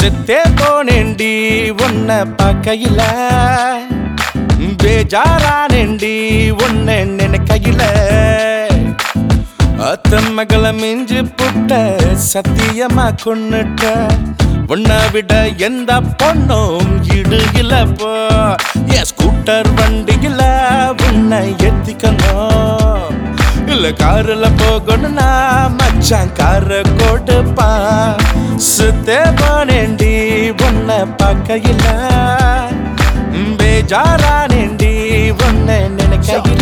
செத்தே போனேண்டி உன்னை பார்க்கையில பேஜாரானேண்டி உன்னை நினைக்கையில அத்த மகள மிஞ்சு புட்ட சத்தியமா கொன்னுட்ட உன்னை விட எந்த பொண்ணும் இடு இல்லப்போ என் ஸ்கூட்டர் வண்டியில உன்னை எத்திக்கணும் இல்ல காருல போகணும்னா மச்சான் கார கொடுப்பா சுத்தே போனேண்டி உன்னை பார்க்கையில பேஜாரானேண்டி உன்னை நினைக்கையில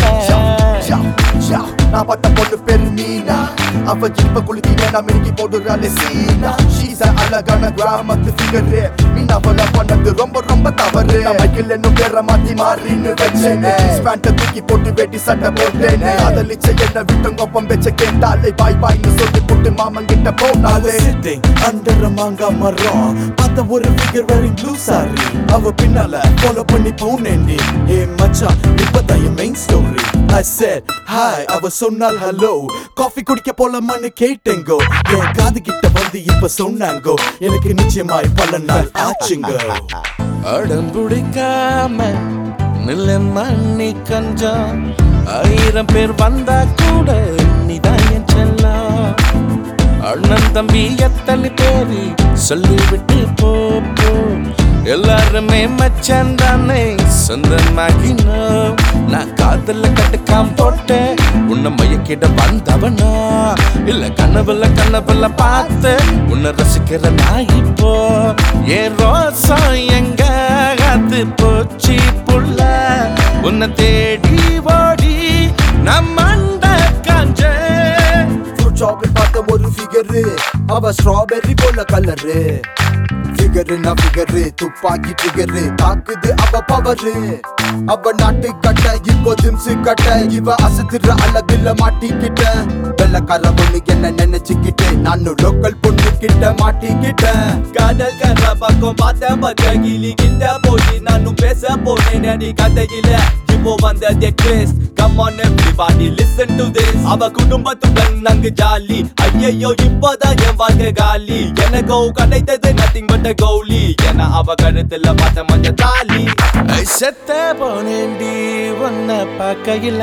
நான் பார்த்த பொண்ணு பேரு மீனா அவ ஜிப்ப குளிக்கிற நான் மிருகி போடுறாளே சீனா ஷீஸ் அழகான கிராமத்து ஃபிகரு மீனா போல பண்ணது ரொம்ப ரொம்ப தவறு மைக்கில் என்னும் பேர மாத்தி மாறின்னு வச்சேனே பேண்ட தூக்கி போட்டு வெட்டி சட்டை போட்டேனே அதலிச்ச என்ன விட்டு கொப்பம் வச்ச கேட்டாலே பாய் பாய்னு சொல்லி போட்டு மாமன் கிட்ட போனாலே sitting under a manga மரம் பார்த்த ஒரு figure wearing blue saree அவ பின்னால follow பண்ணி போனேன்டி ஏ மச்சான் இப்பதான் என் main story I said hi அவ சொன்னால் hello காஃபி குடிக்க போலாமான்னு கேட்டேங்கோ என் காது கிட்ட வந்து இப்ப சொன்னாங்கோ எனக்கு நிச்சயமாய் பல நாள் ஆச்சுங்கோ அடம்புடிக்காம நில்ல மண்ணி கஞ்சம் ஆயிரம் பேர் வந்தா கூட நீதான் என் செல்லம் அண்ணன் தம்பி எத்தனை பேரு சொல்லிவிட்டு போ போ எல்லாருமே மச்சான் தானே சொந்தமாகினோம் நான் காதல கட்டுக்காம் போட்டேன் உன்னை மையக்கிட்ட வந்தவனா இல்ல கனவுல கனவுல பார்த்து உன்னை ரசிக்கிற நான் இப்போ ஏன் ரோசம் எங்க அது போச்சு புள்ள உன்னை தேடி ஓடி நான் மண்ட காஞ்சேன் ஃப்ரூட் ஷாப்பில் பார்த்த ஒரு ஃபிகரு அவ ஸ்ட்ராபெர்ரி போல கலரு ஃபிகரு நான் ஃபிகரு துப்பாக்கி ட்ரிகரு தாக்குது அவ பவரு அவ நாட்டு கட்ட இப்போ திம்சு கட்ட இவ அசத்துற அழகுல மாட்டிக்கிட்ட வெள்ளக்கார பொண்ணு என்ன நினைச்சுக்கிட்டு நானும் லோக்கல் பொண்ணு கிட்ட மாட்டிக்கிட்டேன் காதல் கர பக்கம் பார்த்த பக்ககிலி கிட்ட போய் நானும் பேச போனேன் அடி கதையில இப்போ வந்த craze come on everybody listen to this அவ குடும்பத்துடன் நாங்க ஜாலி ஐயையோ இப்போதான் என் வாழ்க்கை காலி எனக்கோ கிடைத்தது நத்திங் பட் கௌலி என அவ கருத்துல பார்த்த மஞ்ச தாலி ஐ செத்த போனேண்டி உன்னை பார்க்கையில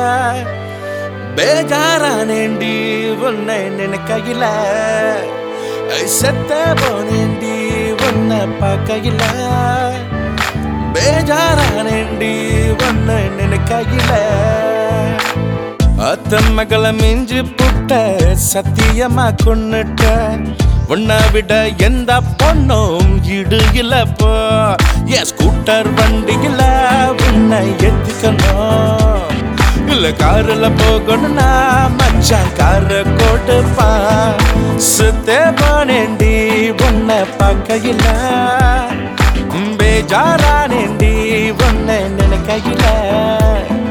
பேஜாரானேண்டி உன்னை நினைக்கையில ஐ செத்த போனேண்டி உன்னை பார்க்கையில பேஜாரானேண்டி உன்னை நினைக்கையில அத்த மகள மிஞ்சு புட்ட சத்தியமா கொன்னுட்ட உன்னை விட எந்த பொண்ணும் இடு இல்லப்போ என் ஸ்கூட்டர் வண்டியில உன்னை எத்திக்கணும் இல்ல காருல போகணும்னா மச்சான் கார கொடுப்பா சுத்தே போனேண்டி உன்னை பார்க்கையில பேஜாரானேண்டி உன்னை நினைக்கையில